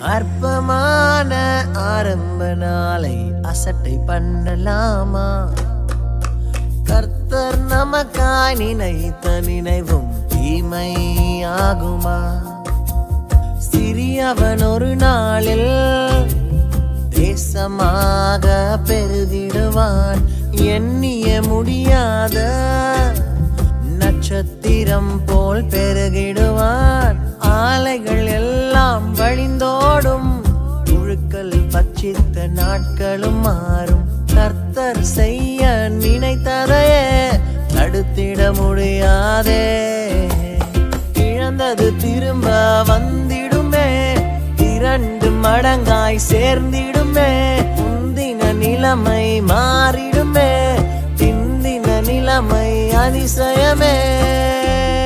அற்பமான ஆரம்ப நாளை அசட்டை பண்ணலாமா கர்த்தர் நமக்காய் நினைத்த நினைவும் தீமையாகுமா சிறியவன் ஒரு நாளில் தேசமாக பெருகிடுவான் எண்ணிய முடியாத நட்சத்திரம் போல் பெருகிடுவான் ஆலைகள் எல்லாம் வழிந்தோடும் புழுக்கள் பச்சித்த நாட்களும் மாறும் கர்த்தர் செய்ய நினைத்ததையே தடுத்திட முடியாதே இழந்தது திரும்ப வந்திடுமே இரண்டு மடங்காய் சேர்ந்திடுமே முந்தின நிலைமை மாறிடுமே பிந்தின நிலைமை அதிசயமே